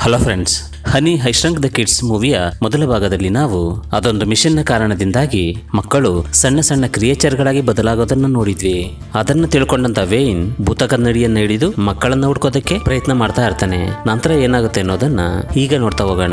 hello friends honey I shrunk the kids ಮೂವಿಯ ಮೊದಲ ಭಾಗದಲ್ಲಿ ನಾವು ಅದೊಂದು ಮಿಷನ್ನ ಕಾರಣದಿಂದಾಗಿ ಮಕ್ಕಳು ಸಣ್ಣ ಸಣ್ಣ ಕ್ರಿಯೇಚರ್ಗಳಾಗಿ ಬದಲಾಗೋದನ್ನ ನೋಡಿದ್ವಿ ಅದನ್ನು ತಿಳ್ಕೊಂಡಂತ ವೇಯಿನ್ ಭೂತ ಕನ್ನಡಿಯನ್ನ ಹಿಡಿದು ಮಕ್ಕಳನ್ನ ಹುಡ್ಕೋದಕ್ಕೆ ಪ್ರಯತ್ನ ಮಾಡ್ತಾ ಇರ್ತಾನೆ ನಂತರ ಏನಾಗುತ್ತೆ ಅನ್ನೋದನ್ನ ಈಗ ನೋಡ್ತಾ ಹೋಗೋಣ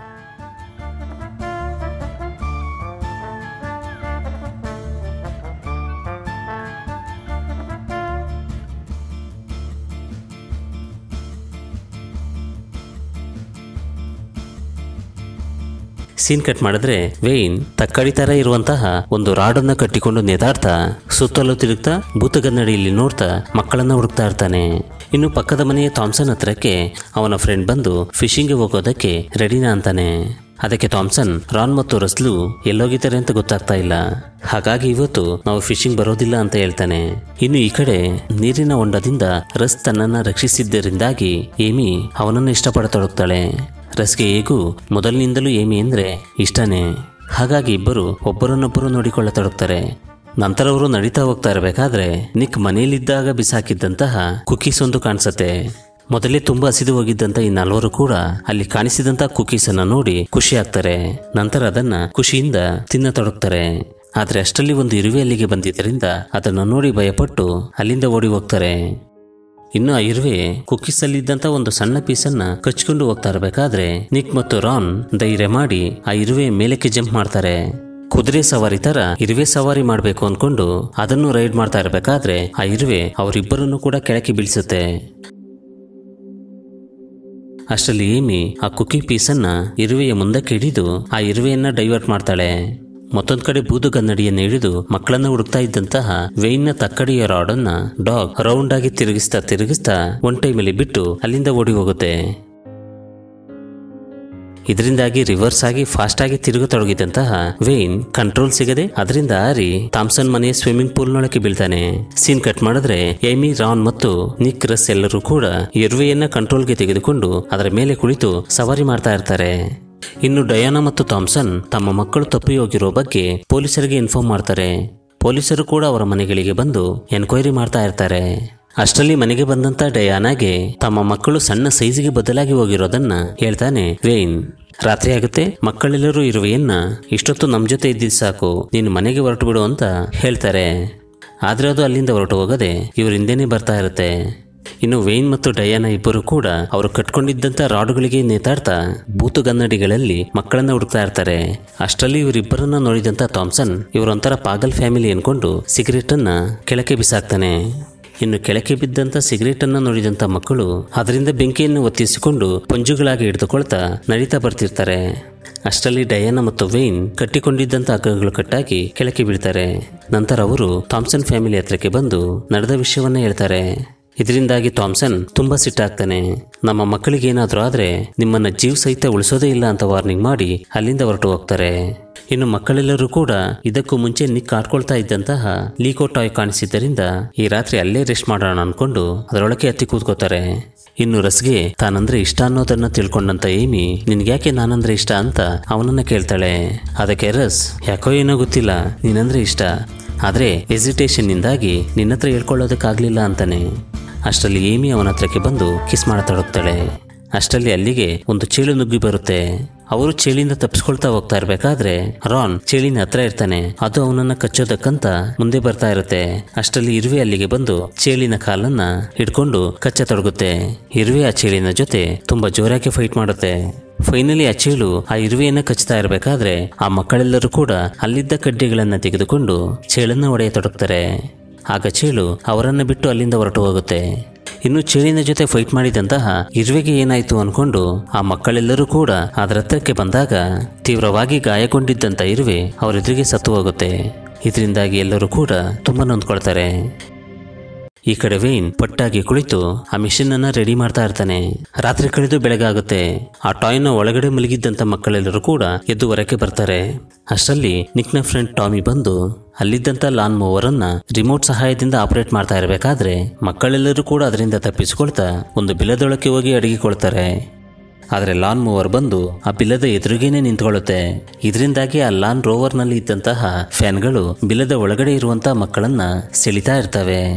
ಸೀನ್ ಕಟ್ ಮಾಡಿದ್ರೆ ವೇಯಿನ್ ತಕ್ಕಡಿ ತರ ಇರುವಂತಹ ಒಂದು ರಾಡನ್ನ ಕಟ್ಟಿಕೊಂಡು ನೇತಾಡ್ತಾ ಸುತ್ತಲೂ ತಿರುಗ್ತಾ ಭೂತಗನ್ನಡಿಯಲ್ಲಿ ನೋಡ್ತಾ ಮಕ್ಕಳನ್ನ ಹುಡುಕ್ತಾ ಇರ್ತಾನೆ ಇನ್ನು ಪಕ್ಕದ ಮನೆಯ ಥಾಮ್ಸನ್ ಹತ್ರಕ್ಕೆ ಅವನ ಫ್ರೆಂಡ್ ಬಂದು ಫಿಶಿಂಗ್ಗೆ ಹೋಗೋದಕ್ಕೆ ರೆಡಿನಾ ಅಂತಾನೆ ಅದಕ್ಕೆ ಥಾಮ್ಸನ್ ರಾನ್ ಮತ್ತು ರಸ್ಲು ಎಲ್ಲೋಗಿದ್ದಾರೆ ಅಂತ ಗೊತ್ತಾಗ್ತಾ ಇಲ್ಲ ಹಾಗಾಗಿ ಇವತ್ತು ನಾವು ಫಿಶಿಂಗ್ ಬರೋದಿಲ್ಲ ಅಂತ ಹೇಳ್ತಾನೆ ಇನ್ನು ಈ ಕಡೆ ನೀರಿನ ಹೊಂಡದಿಂದ ರಸ್ ತನ್ನನ್ನ ರಕ್ಷಿಸಿದ್ದರಿಂದಾಗಿ ಏಮಿ ಅವನನ್ನು ಇಷ್ಟಪಡತೊಡಗ್ತಾಳೆ ರಸ್ಗೆ ಹೇಗೂ ಮೊದಲಿನಿಂದಲೂ ಏಮಿ ಅಂದ್ರೆ ಇಷ್ಟನೇ ಹಾಗಾಗಿ ಇಬ್ಬರು ಒಬ್ಬರನ್ನೊಬ್ಬರು ನೋಡಿಕೊಳ್ಳತೊಡಗ್ತಾರೆ ನಂತರ ಅವರು ನಡೀತಾ ಹೋಗ್ತಾ ಇರಬೇಕಾದ್ರೆ ನಿಕ್ ಮನೆಯಲ್ಲಿದ್ದಾಗ ಬಿಸಾಕಿದ್ದಂತಹ ಕುಕೀಸ್ ಒಂದು ಕಾಣಿಸತ್ತೆ ಮೊದಲೇ ತುಂಬಾ ಹಸಿದು ಹೋಗಿದ್ದಂತ ಈ ನಾಲ್ವರು ಕೂಡ ಅಲ್ಲಿ ಕಾಣಿಸಿದಂತ ಕುಕೀಸ್ ಅನ್ನ ನೋಡಿ ಖುಷಿ ಆಗ್ತಾರೆ ನಂತರ ಅದನ್ನ ಖುಷಿಯಿಂದ ತಿನ್ನತೊಡಗ್ತಾರೆ ಆದ್ರೆ ಅಷ್ಟರಲ್ಲಿ ಒಂದು ಇರುವೆ ಅಲ್ಲಿಗೆ ಬಂದಿದ್ದರಿಂದ ಅದನ್ನು ನೋಡಿ ಭಯಪಟ್ಟು ಅಲ್ಲಿಂದ ಓಡಿ ಹೋಗ್ತಾರೆ ಇನ್ನು ಆ ಇರುವೆ ಕುಕ್ಕೀಸ್ ಅಲ್ಲಿದ್ದಂತ ಒಂದು ಸಣ್ಣ ಪೀಸನ್ನ ಕಚ್ಕೊಂಡು ಹೋಗ್ತಾ ಇರಬೇಕಾದ್ರೆ ನಿಕ್ ಮತ್ತು ರಾನ್ ಧೈರ್ಯ ಮಾಡಿ ಆ ಇರುವೆ ಮೇಲಕ್ಕೆ ಜಂಪ್ ಮಾಡ್ತಾರೆ ಕುದುರೆ ಸವಾರಿ ತರ ಇರುವೆ ಸವಾರಿ ಮಾಡಬೇಕು ಅನ್ಕೊಂಡು ಅದನ್ನು ರೈಡ್ ಮಾಡ್ತಾ ಇರಬೇಕಾದ್ರೆ ಆ ಇರುವೆ ಅವರಿಬ್ಬರನ್ನು ಕೂಡ ಕೆಳಕ್ಕೆ ಬೀಳಿಸುತ್ತೆ ಅಷ್ಟರಲ್ಲಿ ಏಮಿ ಆ ಕುಕ್ಕಿ ಪೀಸನ್ನ ಇರುವೆಯ ಮುಂದಕ್ಕೆ ಹಿಡಿದು ಆ ಇರುವೆಯನ್ನ ಡೈವರ್ಟ್ ಮಾಡ್ತಾಳೆ ಮತ್ತೊಂದ್ ಕಡೆ ಬೂದು ಕನ್ನಡಿಯನ್ನು ಹಿಡಿದು ಮಕ್ಕಳನ್ನ ಹುಡುಕ್ತಾ ಇದ್ದಂತಹ ವೇಯ್ನ ತಕ್ಕಡಿಯ ರಾಡನ್ನ ಡಾಗ್ ರೌಂಡ್ ಆಗಿ ತಿರುಗಿಸ್ತಾ ತಿರುಗಿಸ್ತಾ ಒನ್ ಟೈಮಲ್ಲಿ ಬಿಟ್ಟು ಅಲ್ಲಿಂದ ಓಡಿ ಹೋಗುತ್ತೆ ಇದರಿಂದಾಗಿ ರಿವರ್ಸ್ ಆಗಿ ಫಾಸ್ಟ್ ಆಗಿ ತಿರುಗತೊಡಗಿದಂತಹ ವೇಯ್ನ್ ಕಂಟ್ರೋಲ್ ಸಿಗದೆ ಅದರಿಂದ ಹಾರಿ ಥಾಮ್ಸನ್ ಮನೆಯ ಸ್ವಿಮ್ಮಿಂಗ್ ಪೂಲ್ನೊಳಗೆ ಬೀಳ್ತಾನೆ ಸೀನ್ ಕಟ್ ಮಾಡಿದ್ರೆ ಏಮಿ ರಾನ್ ಮತ್ತು ನಿಕ್ ರಸ್ ಎಲ್ಲರೂ ಕೂಡ ಇರುವೆಯನ್ನ ಕಂಟ್ರೋಲ್ಗೆ ತೆಗೆದುಕೊಂಡು ಅದರ ಮೇಲೆ ಕುಳಿತು ಸವಾರಿ ಮಾಡ್ತಾ ಇರ್ತಾರೆ ಇನ್ನು ಡಯಾನಾ ಮತ್ತು ಥಾಮ್ಸನ್ ತಮ್ಮ ಮಕ್ಕಳು ತಪ್ಪಿ ಹೋಗಿರೋ ಬಗ್ಗೆ ಪೊಲೀಸರಿಗೆ ಇನ್ಫಾರ್ಮ್ ಮಾಡ್ತಾರೆ ಪೊಲೀಸರು ಕೂಡ ಅವರ ಮನೆಗಳಿಗೆ ಬಂದು ಎನ್ಕ್ವೈರಿ ಮಾಡ್ತಾ ಇರ್ತಾರೆ ಅಷ್ಟರಲ್ಲಿ ಮನೆಗೆ ಬಂದಂತ ಡಯಾನಾಗೆ ತಮ್ಮ ಮಕ್ಕಳು ಸಣ್ಣ ಸೈಜಿಗೆ ಬದಲಾಗಿ ಹೋಗಿರೋದನ್ನ ಹೇಳ್ತಾನೆ ವೇಯ್ನ್ ರಾತ್ರಿ ಆಗುತ್ತೆ ಮಕ್ಕಳೆಲ್ಲರೂ ಇರುವೆಯನ್ನ ಇಷ್ಟೊತ್ತು ನಮ್ಮ ಜೊತೆ ಇದ್ದಿದ್ದು ಸಾಕು ನೀನು ಮನೆಗೆ ಹೊರಟು ಬಿಡು ಅಂತ ಹೇಳ್ತಾರೆ ಆದ್ರೆ ಅದು ಅಲ್ಲಿಂದ ಹೊರಟು ಹೋಗದೆ ಇವ್ರ ಹಿಂದೆನೇ ಬರ್ತಾ ಇರುತ್ತೆ ಇನ್ನು ವೇಯ್ನ್ ಮತ್ತು ಡಯಾನ ಇಬ್ಬರು ಕೂಡ ಅವರು ಕಟ್ಕೊಂಡಿದ್ದಂತ ರಾಡುಗಳಿಗೆ ನೇತಾಡ್ತಾ ಬೂತುಗನ್ನಡಿಗಳಲ್ಲಿ ಮಕ್ಕಳನ್ನ ಹುಡುಕ್ತಾ ಇರ್ತಾರೆ ಅಷ್ಟರಲ್ಲಿ ಇವರಿಬ್ಬರನ್ನ ನೋಡಿದಂತ ಥಾಮ್ಸನ್ ಇವರೊಂಥರ ಪಾಗಲ್ ಫ್ಯಾಮಿಲಿ ಅನ್ಕೊಂಡು ಸಿಗರೇಟ್ ಅನ್ನ ಕೆಳಕ್ಕೆ ಬಿಸಾಕ್ತಾನೆ ಇನ್ನು ಕೆಳಕ್ಕೆ ಬಿದ್ದಂತ ಸಿಗರೇಟ್ ಅನ್ನ ನೋಡಿದಂತ ಮಕ್ಕಳು ಅದರಿಂದ ಬೆಂಕಿಯನ್ನು ಒತ್ತಿಸಿಕೊಂಡು ಪಂಜುಗಳಾಗಿ ಹಿಡಿದುಕೊಳ್ತಾ ನಡೀತಾ ಬರ್ತಿರ್ತಾರೆ ಅಷ್ಟರಲ್ಲಿ ಡಯಾನ ಮತ್ತು ವೇಯ್ನ್ ಕಟ್ಟಿಕೊಂಡಿದ್ದಂತ ಹಗ್ಗಗಳು ಕಟ್ಟಾಗಿ ಕೆಳಕ್ಕೆ ಬೀಳ್ತಾರೆ ನಂತರ ಅವರು ಥಾಮ್ಸನ್ ಫ್ಯಾಮಿಲಿ ಹತ್ರಕ್ಕೆ ಬಂದು ನಡೆದ ವಿಷಯವನ್ನ ಹೇಳ್ತಾರೆ ಇದರಿಂದಾಗಿ ಥಾಮ್ಸನ್ ತುಂಬಾ ಸಿಟ್ಟಾಗ್ತಾನೆ ನಮ್ಮ ಮಕ್ಕಳಿಗೆ ಏನಾದರೂ ಆದ್ರೆ ನಿಮ್ಮನ್ನ ಜೀವ ಸಹಿತ ಉಳಿಸೋದೇ ಇಲ್ಲ ಅಂತ ವಾರ್ನಿಂಗ್ ಮಾಡಿ ಅಲ್ಲಿಂದ ಹೊರಟು ಹೋಗ್ತಾರೆ ಇನ್ನು ಮಕ್ಕಳೆಲ್ಲರೂ ಕೂಡ ಇದಕ್ಕೂ ಮುಂಚೆ ನಿಕ್ ಆಡ್ಕೊಳ್ತಾ ಇದ್ದಂತಹ ಲೀಕೋ ಟಾಯ್ ಕಾಣಿಸಿದ್ದರಿಂದ ಈ ರಾತ್ರಿ ಅಲ್ಲೇ ರೆಸ್ಟ್ ಮಾಡೋಣ ಅನ್ಕೊಂಡು ಅದರೊಳಗೆ ಹತ್ತಿ ಕೂತ್ಕೋತಾರೆ ಇನ್ನು ರಸ್ಗೆ ತಾನಂದ್ರೆ ಇಷ್ಟ ಅನ್ನೋದನ್ನ ತಿಳ್ಕೊಂಡಂತ ಏಮಿ ನಿನ್ಗ್ಯಾಕೆ ನಾನಂದ್ರೆ ಇಷ್ಟ ಅಂತ ಅವನನ್ನ ಕೇಳ್ತಾಳೆ ಅದಕ್ಕೆ ರಸ್ ಯಾಕೋ ಏನೋ ಗೊತ್ತಿಲ್ಲ ನೀನಂದ್ರೆ ಇಷ್ಟ ಆದ್ರೆ ಹೆಸಿಟೇಷನ್ ನಿಂದಾಗಿ ನಿನ್ನತ್ರ ಹೇಳ್ಕೊಳ್ಳೋದಕ್ಕಾಗ್ಲಿಲ್ಲ ಅಂತಾನೆ ಅಷ್ಟರಲ್ಲಿ ಏಮಿ ಅವನ ಹತ್ರಕ್ಕೆ ಬಂದು ಕಿಸ್ ಮಾಡತೊಡಗ್ತಾಳೆ ಅಷ್ಟರಲ್ಲಿ ಅಲ್ಲಿಗೆ ಒಂದು ಚೇಳು ನುಗ್ಗಿ ಬರುತ್ತೆ ಅವರು ಚೇಳಿಂದ ತಪ್ಪಿಸ್ಕೊಳ್ತಾ ಹೋಗ್ತಾ ಇರ್ಬೇಕಾದ್ರೆ ರಾನ್ ಚೇಳಿನ ಹತ್ರ ಇರ್ತಾನೆ ಅದು ಅವನನ್ನ ಕಚ್ಚೋದಕ್ಕಂತ ಮುಂದೆ ಬರ್ತಾ ಇರುತ್ತೆ ಅಷ್ಟರಲ್ಲಿ ಇರುವೆ ಅಲ್ಲಿಗೆ ಬಂದು ಚೇಳಿನ ಕಾಲನ್ನ ಹಿಡ್ಕೊಂಡು ಕಚ್ಚತೊಡಗುತ್ತೆ ಇರುವೆ ಆ ಚೇಳಿನ ಜೊತೆ ತುಂಬಾ ಜೋರಾಗಿ ಫೈಟ್ ಮಾಡುತ್ತೆ ಫೈನಲಿ ಆ ಚೇಳು ಆ ಇರುವೆಯನ್ನ ಕಚ್ತಾ ಇರಬೇಕಾದ್ರೆ ಆ ಮಕ್ಕಳೆಲ್ಲರೂ ಕೂಡ ಅಲ್ಲಿದ್ದ ಕಡ್ಡಿಗಳನ್ನ ತೆಗೆದುಕೊಂಡು ಚೇಳನ್ನ ಹೊಡೆಯತೊಡಗ್ತಾರೆ ಆಗ ಚೇಳು ಅವರನ್ನ ಬಿಟ್ಟು ಅಲ್ಲಿಂದ ಹೊರಟು ಹೋಗುತ್ತೆ ಇನ್ನು ಚೇಳಿನ ಜೊತೆ ಫೈಟ್ ಮಾಡಿದಂತಹ ಇರುವೆಗೆ ಏನಾಯ್ತು ಅನ್ಕೊಂಡು ಆ ಮಕ್ಕಳೆಲ್ಲರೂ ಕೂಡ ಅದರ ಹತ್ರಕ್ಕೆ ಬಂದಾಗ ತೀವ್ರವಾಗಿ ಗಾಯಗೊಂಡಿದ್ದಂತ ಇರುವೆ ಅವರೆದುರಿಗೆ ಸತ್ತು ಹೋಗುತ್ತೆ ಇದರಿಂದಾಗಿ ಎಲ್ಲರೂ ಕೂಡ ತುಂಬಾ ನೊಂದ್ಕೊಳ್ತಾರೆ ಈ ಕಡೆ ವೇನ್ ಪಟ್ಟಾಗಿ ಕುಳಿತು ಆ ಮಿಷನ್ ಅನ್ನ ರೆಡಿ ಮಾಡ್ತಾ ಇರ್ತಾನೆ ರಾತ್ರಿ ಕಳೆದು ಬೆಳಗಾಗುತ್ತೆ ಆ ಟಾಯ್ನ ಒಳಗಡೆ ಮಲಗಿದ್ದಂತ ಮಕ್ಕಳೆಲ್ಲರೂ ಕೂಡ ಎದ್ದು ಹೊರಕ್ಕೆ ಬರ್ತಾರೆ ಅಷ್ಟರಲ್ಲಿ ನಿಕ್ನ ಫ್ರೆಂಡ್ ಟಾಮಿ ಬಂದು ಅಲ್ಲಿದ್ದಂತ ಲಾನ್ ಮೂವರನ್ನ ರಿಮೋಟ್ ಸಹಾಯದಿಂದ ಆಪರೇಟ್ ಮಾಡ್ತಾ ಇರಬೇಕಾದ್ರೆ ಮಕ್ಕಳೆಲ್ಲರೂ ಕೂಡ ಅದರಿಂದ ತಪ್ಪಿಸಿಕೊಳ್ತಾ ಒಂದು ಬಿಲದೊಳಕ್ಕೆ ಹೋಗಿ ಅಡಗಿಕೊಳ್ತಾರೆ ಆದರೆ ಲಾನ್ ಮೂವರ್ ಬಂದು ಆ ಬಿಲ್ಲದ ಎದುರಿಗೇನೆ ನಿಂತ್ಕೊಳ್ಳುತ್ತೆ ಇದರಿಂದಾಗಿ ಆ ಲಾನ್ ರೋವರ್ನಲ್ಲಿ ಇದ್ದಂತಹ ಫ್ಯಾನ್ಗಳು ಬಿಲ್ಲದ ಒಳಗಡೆ ಇರುವಂತಹ ಮಕ್ಕಳನ್ನ ಸೆಳಿತಾ ಇರ್ತವೆ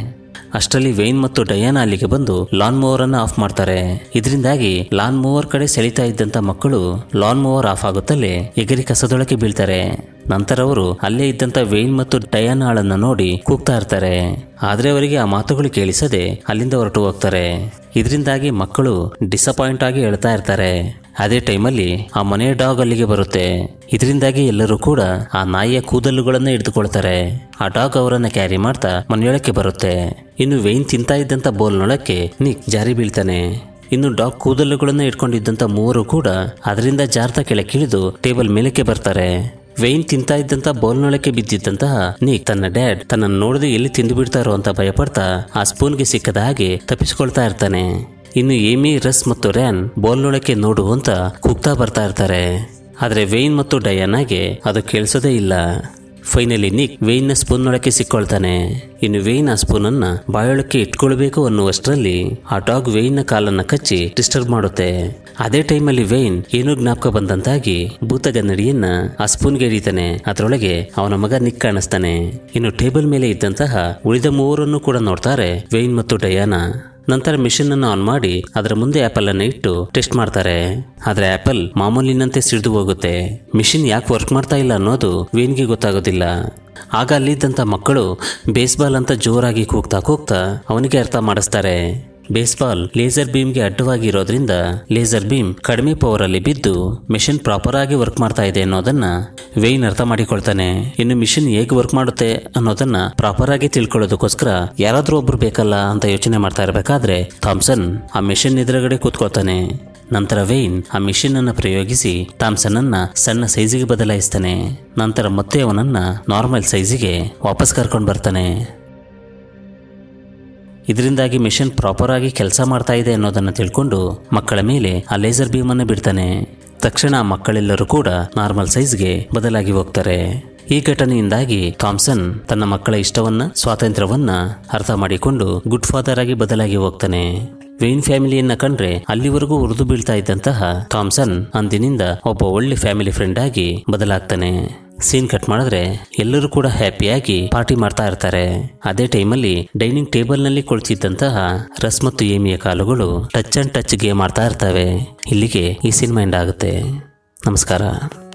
ಅಷ್ಟರಲ್ಲಿ ವೇನ್ ಮತ್ತು ಡಯಾನ ಅಲ್ಲಿಗೆ ಬಂದು ಲಾನ್ ಮೂವರ್ ಅನ್ನ ಆಫ್ ಮಾಡ್ತಾರೆ ಇದರಿಂದಾಗಿ ಲಾನ್ ಮೂವರ್ ಕಡೆ ಸೆಳಿತಾ ಇದ್ದಂತ ಮಕ್ಕಳು ಲಾನ್ ಮೂವರ್ ಆಫ್ ಆಗುತ್ತಲೇ ಎಗರಿ ಕಸದೊಳಗೆ ಬೀಳ್ತಾರೆ ನಂತರ ಅವರು ಅಲ್ಲೇ ಇದ್ದಂತ ವೇನ್ ಮತ್ತು ಡಯಾನಾಳನ್ನ ನೋಡಿ ಕೂಗ್ತಾ ಇರ್ತಾರೆ ಆದ್ರೆ ಅವರಿಗೆ ಆ ಮಾತುಗಳು ಕೇಳಿಸದೆ ಅಲ್ಲಿಂದ ಹೊರಟು ಹೋಗ್ತಾರೆ ಇದರಿಂದಾಗಿ ಮಕ್ಕಳು ಡಿಸಪಾಯಿಂಟ್ ಆಗಿ ಹೇಳ್ತಾ ಇರ್ತಾರೆ ಅದೇ ಟೈಮಲ್ಲಿ ಆ ಮನೆಯ ಡಾಗ್ ಅಲ್ಲಿಗೆ ಬರುತ್ತೆ ಇದರಿಂದಾಗಿ ಎಲ್ಲರೂ ಕೂಡ ಆ ನಾಯಿಯ ಕೂದಲುಗಳನ್ನ ಹಿಡಿದುಕೊಳ್ತಾರೆ ಆ ಡಾಗ್ ಅವರನ್ನ ಕ್ಯಾರಿ ಮಾಡ್ತಾ ಮನೆಯೊಳಕ್ಕೆ ಬರುತ್ತೆ ಇನ್ನು ವೇನ್ ತಿಂತಾ ಇದ್ದಂತ ಬೋಲ್ನೊಳಕ್ಕೆ ನಿಕ್ ಜಾರಿ ಬೀಳ್ತಾನೆ ಇನ್ನು ಡಾಗ್ ಕೂದಲುಗಳನ್ನ ಇಟ್ಕೊಂಡಿದ್ದಂತ ಮೂವರು ಕೂಡ ಅದರಿಂದ ಜಾರ್ತಾ ಕೆಳಕ್ಕಿಳಿದು ಟೇಬಲ್ ಮೇಲಕ್ಕೆ ಬರ್ತಾರೆ ವೇನ್ ತಿಂತಾ ಇದ್ದಂತ ಬೌಲ್ನೊಳಕ್ಕೆ ಬಿದ್ದಿದ್ದಂತಹ ನೀಕ್ ತನ್ನ ಡ್ಯಾಡ್ ತನ್ನ ನೋಡದೆ ಎಲ್ಲಿ ತಿಂದು ಬಿಡ್ತಾರೋ ಅಂತ ಭಯಪಡ್ತಾ ಆ ಸ್ಪೂನ್ಗೆ ಸಿಕ್ಕದ ಹಾಗೆ ತಪ್ಪಿಸ್ಕೊಳ್ತಾ ಇರ್ತಾನೆ ಇನ್ನು ಏಮಿ ರಸ್ ಮತ್ತು ರ್ಯಾನ್ ಬೌಲ್ನೊಳಕ್ಕೆ ನೋಡು ಅಂತ ಕೂಗ್ತಾ ಬರ್ತಾ ಇರ್ತಾರೆ ಆದ್ರೆ ವೇನ್ ಮತ್ತು ಡಯಾನಾಗೆ ಅದು ಕೇಳಿಸೋದೇ ಇಲ್ಲ ಫೈನಲಿ ನಿಕ್ ವೇಯ್ನ ಸ್ಪೂನ್ನೊಳಕ್ಕೆ ಸಿಕ್ಕೊಳ್ತಾನೆ ಇನ್ನು ವೇಯ್ನ ಆ ಸ್ಪೂನನ್ನ ಬಾಯೊಳಕ್ಕೆ ಇಟ್ಕೊಳ್ಬೇಕು ಅನ್ನುವಷ್ಟರಲ್ಲಿ ಆ ಡಾಗ್ ವೇಯ್ನ ಕಾಲನ್ನ ಕಚ್ಚಿ ಡಿಸ್ಟರ್ಬ್ ಮಾಡುತ್ತೆ ಅದೇ ಟೈಮಲ್ಲಿ ವೇಯ್ನ್ ಏನೋ ಜ್ಞಾಪಕ ಬಂದಂತಾಗಿ ಭೂತಗನ್ನಡಿಯನ್ನ ಆ ಸ್ಪೂನ್ಗೆ ಹಿಡಿತಾನೆ ಅದರೊಳಗೆ ಅವನ ಮಗ ನಿಕ್ ಕಾಣಿಸ್ತಾನೆ ಇನ್ನು ಟೇಬಲ್ ಮೇಲೆ ಇದ್ದಂತಹ ಉಳಿದ ಮೂವರನ್ನು ಕೂಡ ನೋಡ್ತಾರೆ ವೇಯ್ನ್ ಮತ್ತು ಡಯಾನಾ ನಂತರ ಮಿಷನ್ ಅನ್ನು ಆನ್ ಮಾಡಿ ಅದರ ಮುಂದೆ ಆಪಲ್ ಅನ್ನು ಇಟ್ಟು ಟೆಸ್ಟ್ ಮಾಡ್ತಾರೆ ಆದ್ರೆ ಆಪಲ್ ಮಾಮೂಲಿನಂತೆ ಸಿಡಿದು ಹೋಗುತ್ತೆ ಮಿಷಿನ್ ಯಾಕೆ ವರ್ಕ್ ಮಾಡ್ತಾ ಇಲ್ಲ ಅನ್ನೋದು ವೇನ್ಗೆ ಗೊತ್ತಾಗೋದಿಲ್ಲ ಆಗ ಅಲ್ಲಿದ್ದಂಥ ಮಕ್ಕಳು ಬೇಸ್ಬಾಲ್ ಅಂತ ಜೋರಾಗಿ ಕೂಗ್ತಾ ಕೂಗ್ತಾ ಅವನಿಗೆ ಅರ್ಥ ಮಾಡಿಸ್ತಾರೆ ಬೇಸ್ಬಾಲ್ ಲೇಸರ್ ಬೀಮ್ಗೆ ಅಡ್ಡವಾಗಿ ಇರೋದ್ರಿಂದ ಲೇಸರ್ ಬೀಮ್ ಕಡಿಮೆ ಪವರ್ ಅಲ್ಲಿ ಬಿದ್ದು ಮಿಷನ್ ಪ್ರಾಪರ್ ಆಗಿ ವರ್ಕ್ ಮಾಡ್ತಾ ಇದೆ ಅನ್ನೋದನ್ನ ವೇಯ್ನ್ ಅರ್ಥ ಮಾಡಿಕೊಳ್ತಾನೆ ಇನ್ನು ಮಿಷನ್ ಹೇಗೆ ವರ್ಕ್ ಮಾಡುತ್ತೆ ಅನ್ನೋದನ್ನ ಪ್ರಾಪರ್ ಆಗಿ ತಿಳ್ಕೊಳ್ಳೋದಕ್ಕೋಸ್ಕರ ಯಾರಾದ್ರೂ ಒಬ್ರು ಬೇಕಲ್ಲ ಅಂತ ಯೋಚನೆ ಮಾಡ್ತಾ ಇರಬೇಕಾದ್ರೆ ಥಾಮ್ಸನ್ ಆ ಮಿಷನ್ ಎದುರುಗಡೆ ಕೂತ್ಕೊಳ್ತಾನೆ ನಂತರ ವೇಯ್ನ್ ಆ ಮಿಷನ್ ಅನ್ನ ಪ್ರಯೋಗಿಸಿ ಥಾಮ್ಸನ್ ಅನ್ನ ಸಣ್ಣ ಸೈಜಿಗೆ ಬದಲಾಯಿಸ್ತಾನೆ ನಂತರ ಮತ್ತೆ ಅವನನ್ನ ನಾರ್ಮಲ್ ಸೈಜಿಗೆ ವಾಪಸ್ ಕರ್ಕೊಂಡು ಬರ್ತಾನೆ ಇದರಿಂದಾಗಿ ಮಿಷನ್ ಪ್ರಾಪರ್ ಆಗಿ ಕೆಲಸ ಮಾಡ್ತಾ ಇದೆ ಅನ್ನೋದನ್ನು ತಿಳ್ಕೊಂಡು ಮಕ್ಕಳ ಮೇಲೆ ಆ ಲೇಸರ್ ಬೀಮ್ ಅನ್ನು ಬಿಡ್ತಾನೆ ತಕ್ಷಣ ಆ ಮಕ್ಕಳೆಲ್ಲರೂ ಕೂಡ ನಾರ್ಮಲ್ ಸೈಜ್ಗೆ ಬದಲಾಗಿ ಹೋಗ್ತಾರೆ ಈ ಘಟನೆಯಿಂದಾಗಿ ಥಾಮ್ಸನ್ ತನ್ನ ಮಕ್ಕಳ ಇಷ್ಟವನ್ನ ಸ್ವಾತಂತ್ರ್ಯವನ್ನ ಅರ್ಥ ಮಾಡಿಕೊಂಡು ಗುಡ್ ಫಾದರ್ ಆಗಿ ಬದಲಾಗಿ ಹೋಗ್ತಾನೆ ವೇನ್ ಫ್ಯಾಮಿಲಿಯನ್ನ ಕಂಡ್ರೆ ಅಲ್ಲಿವರೆಗೂ ಉರಿದು ಬೀಳ್ತಾ ಇದ್ದಂತಹ ಥಾಮ್ಸನ್ ಅಂದಿನಿಂದ ಒಬ್ಬ ಒಳ್ಳೆ ಫ್ಯಾಮಿಲಿ ಫ್ರೆಂಡ್ ಆಗಿ ಬದಲಾಗ್ತಾನೆ ಸೀನ್ ಕಟ್ ಮಾಡಿದ್ರೆ ಎಲ್ಲರೂ ಕೂಡ ಹ್ಯಾಪಿಯಾಗಿ ಪಾರ್ಟಿ ಮಾಡ್ತಾ ಇರ್ತಾರೆ ಅದೇ ಟೈಮಲ್ಲಿ ಡೈನಿಂಗ್ ಟೇಬಲ್ ನಲ್ಲಿ ಕುಳಿತಿದ್ದಂತಹ ರಸ್ ಮತ್ತು ಏಮಿಯ ಕಾಲುಗಳು ಟಚ್ ಅಂಡ್ ಟಚ್ ಗೇಮ್ ಆಡ್ತಾ ಇರ್ತವೆ ಇಲ್ಲಿಗೆ ಈ ಸಿನಿಮಾ ಎಂಡ್ ಆಗುತ್ತೆ ನಮಸ್ಕಾರ